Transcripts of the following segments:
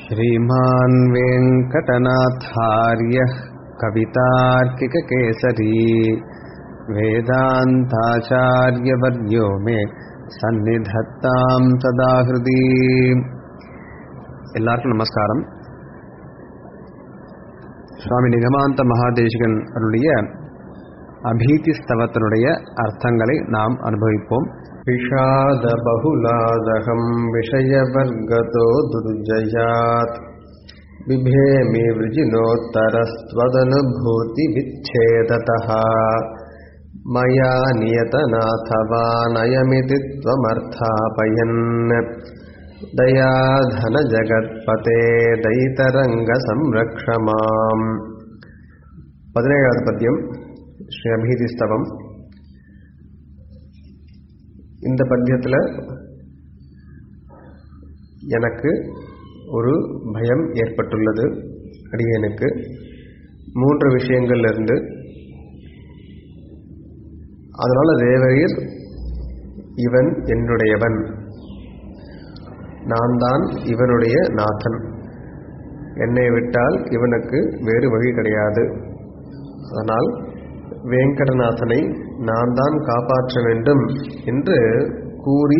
श्रीमान् वेङ्कटनाथार्यः कवितार्किककेसरी वेदान्ताचार्यवर्यो मे சந்நிதத்தாம் சதா ஹிருதி எல்லாருக்கும் நமஸ்காரம் சுவாமி நிகமாந்த மகாதேசிகன் அருளிய அபீதி ஸ்தவத்தினுடைய அர்த்தங்களை நாம் அனுபவிப்போம் விஷாத பகுலாதகம் விஷயவர்கதோ துர்ஜயாத் बिभेमि वृजिनोत्तरस्त्वदनुभूति विच्छेदतः मया नियतनाथवानयमिति त्वमर्थापयन् दयाधनजगत्पते दैतरङ्गसंरक्ष माम् பதினேழாவது பத்தியம் ஸ்ரீ அபீதிஸ்தவம் இந்த பத்தியத்தில் எனக்கு ஒரு பயம் ஏற்பட்டுள்ளது அடியனுக்கு மூன்று விஷயங்கள்ல இருந்து அதனால தேவரீர் இவன் என்னுடையவன் நான் தான் இவனுடைய நாதன் என்னை விட்டால் இவனுக்கு வேறு வழி கிடையாது அதனால் வேங்கடநாதனை நான் தான் காப்பாற்ற வேண்டும் என்று கூறி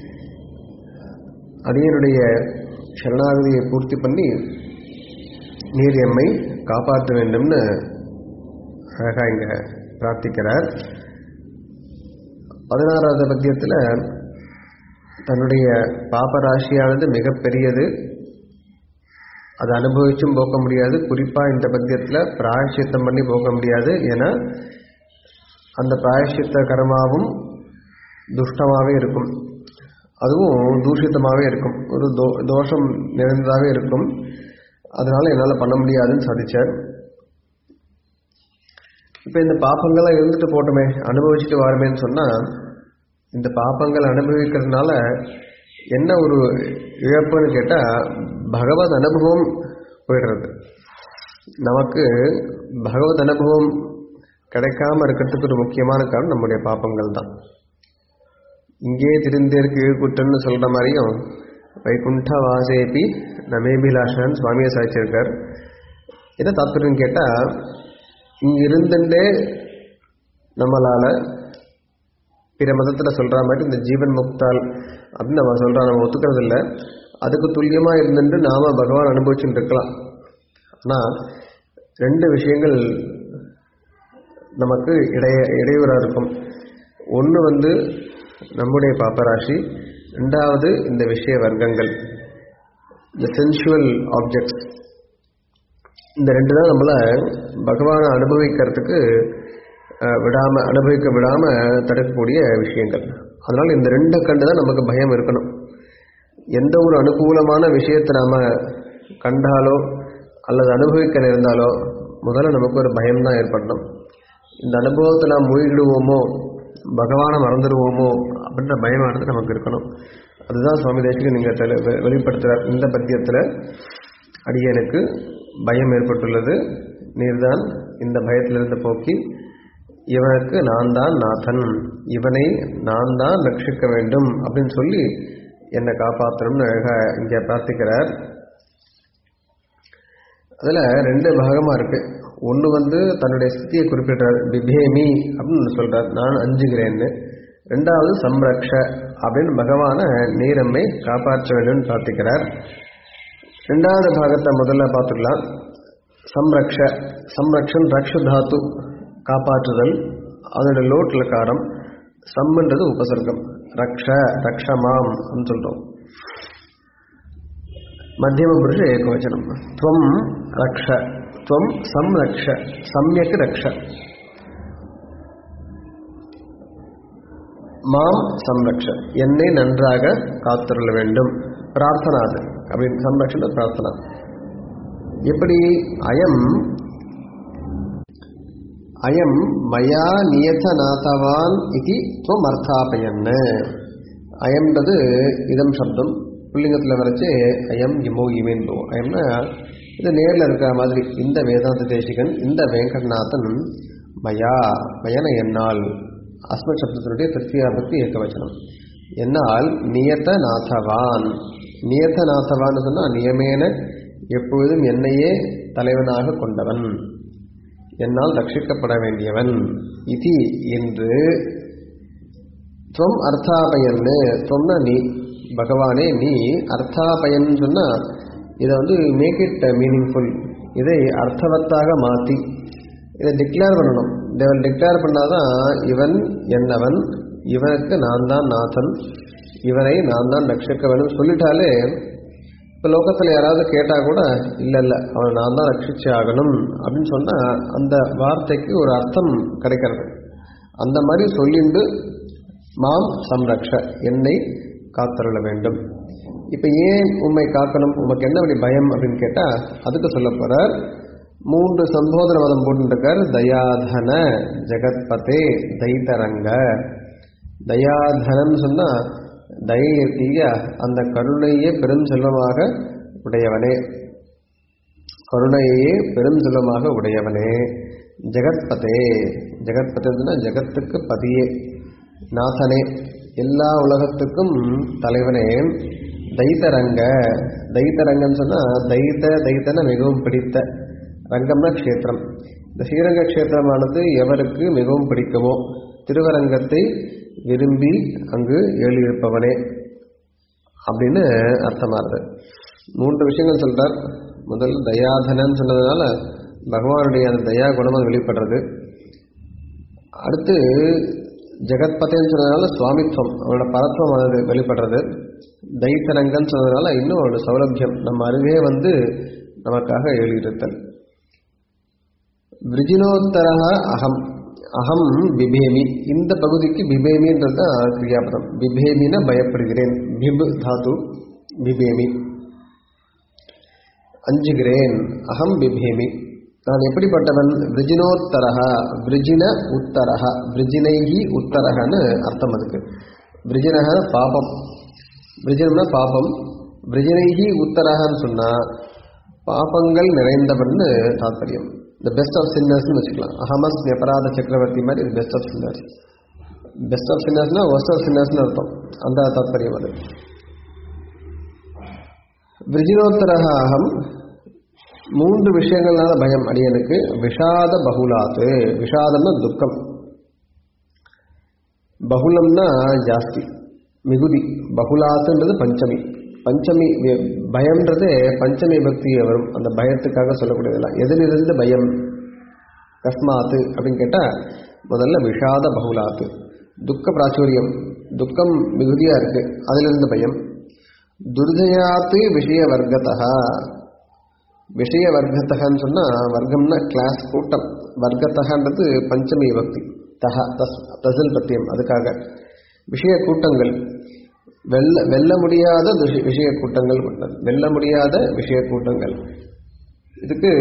அடியனுடைய சரணாகதியை பூர்த்தி பண்ணி நீர் எம்மை காப்பாற்ற வேண்டும்னு அழகா இங்க பிரார்த்திக்கிறார் பதினாறாவது பத்தியத்தில் தன்னுடைய பாபராசியானது மிகப்பெரியது அதை அனுபவிச்சும் போக்க முடியாது குறிப்பா இந்த பத்தியத்தில் பிராயசித்தம் பண்ணி போக்க முடியாது ஏன்னா அந்த பிராயசித்த கர்மாவும் துஷ்டமாகவே இருக்கும் அதுவும் தூஷித்தமாகவே இருக்கும் ஒரு தோ தோஷம் நிறைந்ததாகவே இருக்கும் அதனால என்னால் பண்ண முடியாதுன்னு சாதிச்சார் இப்போ இந்த பாப்பங்கள்லாம் இருந்துட்டு போட்டோமே அனுபவிச்சுட்டு வரமேன்னு சொன்னால் இந்த பாப்பங்கள் அனுபவிக்கிறதுனால என்ன ஒரு இழப்புன்னு கேட்டால் பகவத் அனுபவம் போயிடுறது நமக்கு பகவத் அனுபவம் கிடைக்காம இருக்கிறதுக்கு ஒரு முக்கியமான காரணம் நம்முடைய பாப்பங்கள் தான் இங்கே திருந்தேற்கு ஈழ்குட்டன்னு சொல்கிற மாதிரியும் வைகுண்ட வாசேபி நமேபிலாஷன் சுவாமியை சாய்ச்சிருக்கார் என்ன தாத்பரியம் கேட்டால் இங்கே இருந்துட்டே நம்மளால் பிற மதத்தில் சொல்கிற மாதிரி இந்த ஜீவன் முக்தால் அப்படின்னு நம்ம சொல்கிறோம் நம்ம ஒத்துக்கிறது இல்லை அதுக்கு துல்லியமாக இருந்துட்டு நாம் பகவான் அனுபவிச்சுட்டு இருக்கலாம் ஆனால் ரெண்டு விஷயங்கள் நமக்கு இடைய இடையூறாக இருக்கும் ஒன்று வந்து நம்முடைய பாப்பராசி ரெண்டாவது இந்த விஷய வர்க்கங்கள் இந்த சென்சுவல் ஆப்ஜெக்ட்ஸ் இந்த ரெண்டு தான் நம்மளை பகவானை அனுபவிக்கிறதுக்கு விடாமல் அனுபவிக்க விடாமல் தடுக்கக்கூடிய விஷயங்கள் அதனால் இந்த ரெண்டை கண்டு தான் நமக்கு பயம் இருக்கணும் எந்த ஒரு அனுகூலமான விஷயத்தை நாம் கண்டாலோ அல்லது அனுபவிக்க நேர்ந்தாலோ முதல்ல நமக்கு ஒரு பயம்தான் ஏற்படணும் இந்த அனுபவத்தை நாம் மூழ்கிடுவோமோ பகவானை மறந்துடுவோமோ அப்படின்ற பயமானது நமக்கு இருக்கணும் அதுதான் சுவாமி தேசிக்கு நீங்கள் தெளி வெளிப்படுத்துகிறார் இந்த பத்தியத்தில் அடியனுக்கு பயம் ஏற்பட்டுள்ளது நீர்தான் இந்த பயத்திலிருந்து போக்கி இவனுக்கு நான் தான் நாதன் இவனை நான் தான் ரட்சிக்க வேண்டும் அப்படின்னு சொல்லி என்னை காப்பாற்றணும்னு அழகாக இங்கே பிரார்த்திக்கிறார் அதில் ரெண்டு பாகமாக இருக்குது ஒன்று வந்து தன்னுடைய ஸ்திதியை குறிப்பிட்டார் பிபேமி அப்படின்னு சொல்கிறார் நான் அஞ்சுகிறேன்னு ரெண்டாவது சம்ரக்ஷ அப்படின்னு பகவான நீரம்மை காப்பாற்ற வேண்டும்னு பிரார்த்திக்கிறார் ரெண்டாவது பாகத்தை முதல்ல பார்த்துக்கலாம் சம்ரக்ஷ சம்ரக்ஷன் ரக்ஷ தாத்து காப்பாற்றுதல் அதோட லோட் லக்காரம் சம்ன்றது உபசர்க்கம் ரக்ஷ ரக்ஷமாம் அப்படின்னு சொல்கிறோம் மத்தியம புருஷ ஏகவச்சனம் துவம் ரக்ஷ துவம் சம்ரக்ஷ சம்யக் ரக்ஷ மாம் சம்ரக்ஷ என்னை நன்றாக காத்துள்ள வேண்டும் பிரார்த்தனா அது அப்படின்னு சம்ரக்ஷன பிரார்த்தனா எப்படி அயம் அயம் மயா நியதநாதவான் இது துவம் அர்த்தாபயன் அயம்ன்றது இதம் சப்தம் புள்ளிங்கத்தில் வரைச்சு அயம் இமோ இமேன் போவோம் அயம்னா இது நேரில் இருக்கிற மாதிரி இந்த வேதாந்த தேசிகன் இந்த வெங்கட்நாதன் மயா மயன என்னால் அஸ்மத் சப்தத்தினுடைய திருப்தியா பக்தி ஏக வச்சனம் என்னால் நியத நாதவான் நியதநாதவான்னு சொன்னா நியமேன எப்பொழுதும் என்னையே தலைவனாக கொண்டவன் என்னால் ரட்சிக்கப்பட வேண்டியவன் இது என்று துவம் அர்த்தாபயன்னு சொன்ன நீ பகவானே நீ அர்த்தாபயன் சொன்னா இதை வந்து மேக் இட் மீனிங்ஃபுல் இதை அர்த்தவத்தாக மாற்றி இதை டிக்ளேர் பண்ணணும் தேவன் டிக்ளேர் பண்ணாதான் இவன் என்னவன் இவனுக்கு நான் தான் நாதன் இவனை நான் தான் ரட்சிக்க வேணும் சொல்லிட்டாலே இப்போ லோகத்தில் யாராவது கேட்டால் கூட இல்லை இல்லை அவனை நான் தான் ரட்சிச்சு ஆகணும் அப்படின்னு சொன்னால் அந்த வார்த்தைக்கு ஒரு அர்த்தம் கிடைக்கிறது அந்த மாதிரி சொல்லிண்டு மாம் சம்ரக்ஷ என்னை காத்தருள வேண்டும் இப்போ ஏன் உண்மை காக்கணும் உமக்கு என்ன அப்படி பயம் அப்படின்னு கேட்டால் அதுக்கு சொல்ல போகிறார் மூன்று சம்போதன மதம் போட்டுருக்கார் தயாதன ஜெகத்பதே தைத்தரங்க தயாதனம் சொன்னால் தயை இருக்கீங்க அந்த கருணையே பெரும் செல்வமாக உடையவனே கருணையே பெரும் செல்வமாக உடையவனே ஜெகத்பதே ஜெகத்பதேன்னா ஜெகத்துக்கு பதியே நாதனே எல்லா உலகத்துக்கும் தலைவனே தைத்தரங்க தைத்தரங்கன்னு சொன்னால் தைத்த தைத்தன மிகவும் பிடித்த ரங்கம்னா க்ஷேத்திரம் இந்த ஸ்ரீரங்க க்ஷேத்திரமானது எவருக்கு மிகவும் பிடிக்குமோ திருவரங்கத்தை விரும்பி அங்கு எழுதியிருப்பவனே அப்படின்னு அர்த்தமாகுது மூன்று விஷயங்கள் சொல்றார் முதல் தயாதனன் சொன்னதுனால பகவானுடைய அந்த தயா குணம் அது வெளிப்படுறது அடுத்து ஜெகத்பதேன்னு சொன்னதுனால சுவாமித்வம் அவனோட பரத்வம் அது வெளிப்படுறது தைத்தரங்கன்னு சொன்னதுனால இன்னும் அவனோட சௌலபியம் நம்ம அருகே வந்து நமக்காக எழுதியிருத்தல் விரிஜினோத்தரக அகம் அகம் பிபேமி இந்த பகுதிக்கு பிபேமின்றது தான் கிரியாபதம் பிபேமின பயப்படுகிறேன் பிபு தாத்து பிபேமி அஞ்சுகிறேன் அகம் பிபேமி நான் எப்படிப்பட்டவன் விரிஜினோத்தரக விரிஜின உத்தரக விரிஜினைகி உத்தரகன்னு அர்த்தம் அதுக்கு விரிஜினக பாபம் விரிஜனம்னா பாபம் விரிஜினைகி உத்தரகன்னு சொன்னா பாபங்கள் நிறைந்தவன்னு தாத்பரியம் த பெஸ்ட் ஆஃப் சின்னர்ஸ்னு வச்சுக்கலாம் அஹமஸ் அபராத சக்கரவர்த்தி மாதிரி இது best of sinners best of சின்னர்ஸ்னா ஒஸ்ட் ஆஃப் சின்னர்ஸ்னு அர்த்தம் அந்த தாத்பரியம் அது விரிஜினோத்தரக அகம் மூன்று விஷயங்கள்னால பயம் அடியனுக்கு விஷாத பகுலாத்து விஷாதம்னா துக்கம் பகுலம்னா ஜாஸ்தி மிகுதி பகுலாத்துன்றது பஞ்சமி பஞ்சமி பயம்ன்றது பஞ்சமி பக்தியை வரும் அந்த பயத்துக்காக சொல்லக்கூடியதெல்லாம் எதிலிருந்து பயம் கஸ்மாத்து அப்படின்னு கேட்டால் முதல்ல விஷாத பகுலாத்து துக்க பிராச்சுரியம் துக்கம் மிகுதியாக இருக்கு அதிலிருந்து பயம் துர்ஜயாத்து விஷய வர்க்கத்தா விஷய வர்க்கத்தகன்னு சொன்னால் வர்க்கம்னா கிளாஸ் கூட்டம் வர்க்கத்தகன்றது பஞ்சமி பக்தி தஹ தஸ் தசில் பத்தியம் அதுக்காக விஷய கூட்டங்கள் வெல்ல வெல்ல முடியாத விஷ- விஷய கூட்டங்கள் கொண்டது வெல்ல முடியாத விஷய கூட்டங்கள் இதுக்கு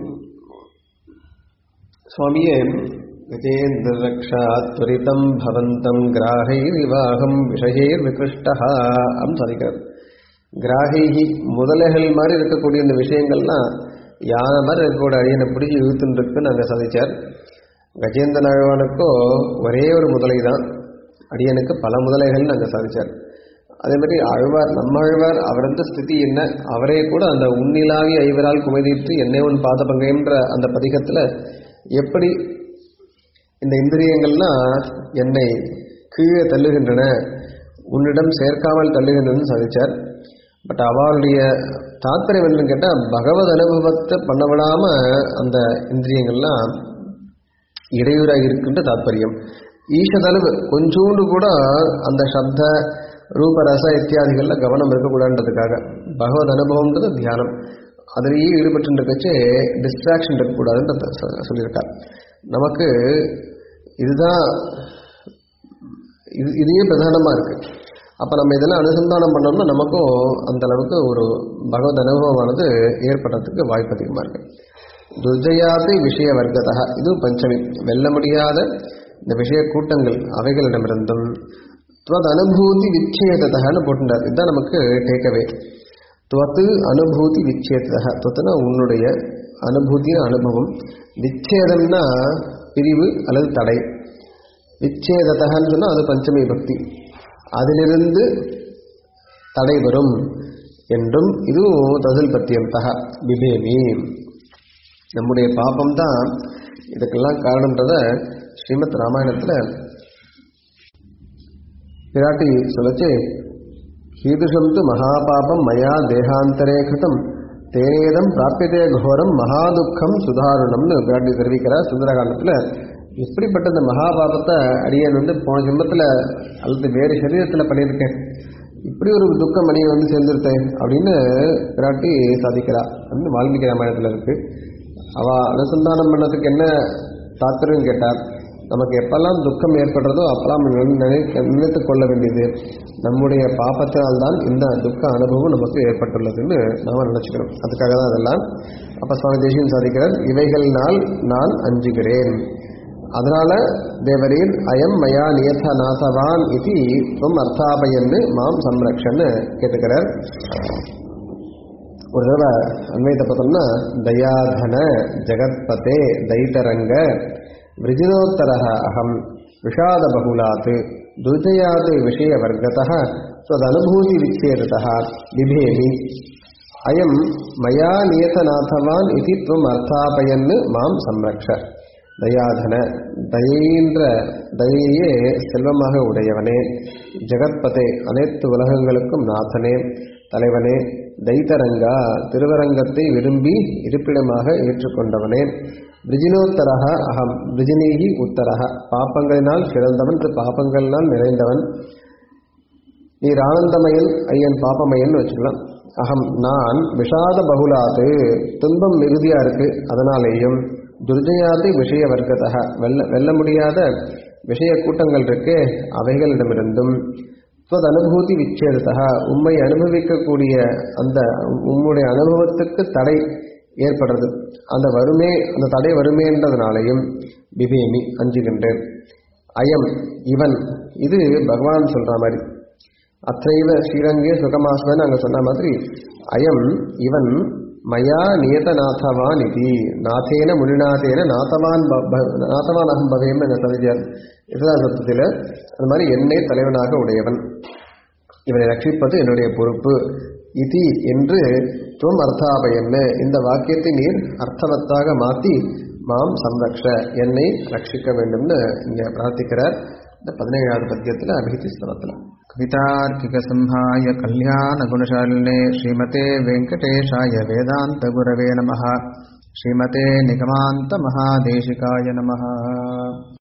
சுவாமியே கஜேந்திர ரக்ஷா துரிதம் பவந்தம் கிராகை விவாகம் விஷயேர் விகிருஷ்டா அப்படின்னு சாதிக்கிறார் கிராகிகி முதலைகள் மாதிரி இருக்கக்கூடிய இந்த விஷயங்கள்லாம் யானை மாதிரி இருக்கக்கூடிய அழியனை பிடிச்சி இழுத்துன்னு இருக்குன்னு அங்கே சாதிச்சார் கஜேந்திர ஆழ்வானுக்கோ ஒரே ஒரு முதலை தான் அடியனுக்கு பல முதலைகள்னு அங்கே சாதிச்சார் அதே மாதிரி ஆழ்வார் நம்ம ஆழ்வார் அவரது ஸ்திதி என்ன அவரே கூட அந்த உன்னிலாவி ஐவரால் குமைதீர்த்து என்னை உன் பாத பங்கைன்ற அந்த பதிகத்தில் எப்படி இந்த இந்திரியங்கள்லாம் என்னை கீழே தள்ளுகின்றன உன்னிடம் சேர்க்காமல் தள்ளுகின்றன சாதிச்சார் பட் அவருடைய தாத்பரியம் என்னன்னு கேட்டால் பகவத் அனுபவத்தை பண்ண விடாம அந்த இந்திரியங்கள்லாம் இடையூறாக இருக்கின்ற தாத்பரியம் ஈஷதளவு கொஞ்சோண்டு கூட அந்த சப்த ரூப ரச இத்தியாதிகள்ல கவனம் இருக்கக்கூடாதுன்றதுக்காக பகவத் அனுபவம்ன்றது தியானம் அதிலேயே ஈடுபட்டு இருக்கச்சே டிஸ்ட்ராக்ஷன் இருக்கக்கூடாதுன்ற சொல்லியிருக்கார் நமக்கு இதுதான் இது இதையே பிரதானமாக இருக்கு அப்போ நம்ம இதெல்லாம் அனுசந்தானம் பண்ணோம்னா நமக்கும் அந்த அளவுக்கு ஒரு பகவத் அனுபவமானது ஏற்படுறதுக்கு வாய்ப்பு அதிகமாக இருக்கு துர்ஜயாதி விஷய வர்க்கதா இது பஞ்சமி வெல்ல முடியாத இந்த விஷய கூட்டங்கள் அவைகளிடமிருந்தும் துவத் அனுபூதி விச்சேதத்தகன்னு போட்டுட்டார் இதுதான் நமக்கு டேக்அவே துவத்து அனுபூதி விச்சேதத்தக துவத்துனா உன்னுடைய அனுபூதின அனுபவம் விச்சேதம்னா பிரிவு அல்லது தடை விச்சேதத்தகன்னு சொன்னால் அது பஞ்சமி பக்தி அதிலிருந்து தடை வரும் என்றும் இதுவும் ததில் பத்தியந்தக பிபேமி நம்முடைய பாபம் தான் இதுக்கெல்லாம் காரணம்ன்றத ஸ்ரீமத் ராமாயணத்தில் பிராட்டி சொல்லச்சு கீதுஷம் து மகாபாபம் மயா தேகாந்தரே கிருதம் தேனேதம் பிராப்பியதே கோரம் மகாதுக்கம் சுதாரணம்னு பிராட்டி தெரிவிக்கிறார் சுந்தரகாண்டத்தில் இப்படிப்பட்ட இந்த மகாபாபத்தை அடியன் வந்து போன ஜென்மத்தில் அல்லது வேறு சரீரத்தில் பண்ணியிருக்கேன் இப்படி ஒரு துக்கம் அடியை வந்து சேர்ந்துருத்தேன் அப்படின்னு பிராட்டி சாதிக்கிறா வந்து வால்மீகி ராமாயணத்தில் இருக்கு அவ அனுசந்தானம் பண்ணதுக்கு என்ன தாத்பரியம் கேட்டார் நமக்கு எப்பெல்லாம் துக்கம் ஏற்படுறதோ அப்பெல்லாம் நினைக்க நினைத்து கொள்ள வேண்டியது நம்முடைய பாப்பத்தினால்தான் இந்த துக்க அனுபவம் நமக்கு ஏற்பட்டுள்ளதுன்னு நாம நினைச்சுக்கிறோம் அதுக்காக தான் அதெல்லாம் அப்ப சுவாமி தேசியம் சாதிக்கிறார் இவைகளினால் நான் அஞ்சுகிறேன் அதனால தேவரீர் அயம் மயா நியத நாசவான் இது துவம் அர்த்தாபயன்னு மாம் சம்ரக்ஷன்னு கேட்டுக்கிறார் ஒரு தடவை அன்வைத்த பார்த்தோம்னா தயாதன ஜெகத்பதே தைத்தரங்க விரஜினோத்தரः அகம் விஷாத பகுலாத் துர்ஜயாத் விஷயவர்கतः त्वदनुभूतिविच्छेदतः बिभेमि अयं मया नियतनाथवान् इति त्वम् अर्थापयन् मां संरक्ष தயாதன தயைன்ற தயையே செல்வமாக உடையவனே ஜெகத்பதே அனைத்து உலகங்களுக்கும் நாதனே தலைவனே தைத்தரங்கா திருவரங்கத்தை விரும்பி இருப்பிடமாக ஏற்றுக்கொண்டவனே பிரிஜினோத்தரக அகம் பிரிஜினீகி உத்தரக பாப்பங்களினால் சிறந்தவன் பாப்பங்களினால் நிறைந்தவன் நீர் ஆனந்தமயன் ஐயன் பாப்பமயன் வச்சுக்கலாம் அகம் நான் விஷாத பகுலாது துன்பம் மிகுதியா இருக்கு அதனாலேயும் துர்ஜயாது விஷய வர்க்கதக வெல்ல வெல்ல முடியாத விஷய கூட்டங்கள் இருக்கு அவைகளிடமிருந்தும் துவத் அனுபூதி விச்சேதத்தக உம்மை அனுபவிக்கக்கூடிய அந்த உம்முடைய அனுபவத்துக்கு தடை ஏற்படுறது அந்த வறுமை அந்த தடை வறுமைன்றதுனாலையும் பிபேமி அஞ்சுகின்றேன் அயம் இவன் இது பகவான் சொல்ற மாதிரி அத்தைவ ஸ்ரீரங்கே சுகமாஸ்வன் அங்க சொன்ன மாதிரி அயம் இவன் மயா நியதநாதவான் இது நாதேன முனிநாதேன நாதவான் ப- ப- நாதவான் அகம் பவேம் என சதிஜார் இதுதான் சத்தத்தில் அது மாதிரி என்னை தலைவனாக உடையவன் இவனை ரட்சிப்பது என்னுடைய பொறுப்பு இதி என்று துவம் அர்த்தாபயன்னு இந்த வாக்கியத்தை நீர் அர்த்தவத்தாக மாற்றி மாம் சம்ரக்ஷ என்னை ரட்சிக்க வேண்டும்னு இங்க பிரார்த்திக்கிறார் இந்த பதினேழாவது பத்தியத்தில் அபிஹிதி ஸ்தலத்தில் कवितार्किकसंहाय कल्याणगुणशालिने श्रीमते वेङ्कटेशाय वेदान्तगुरवे नमः श्रीमते निगमान्तमहादेशिकाय नमः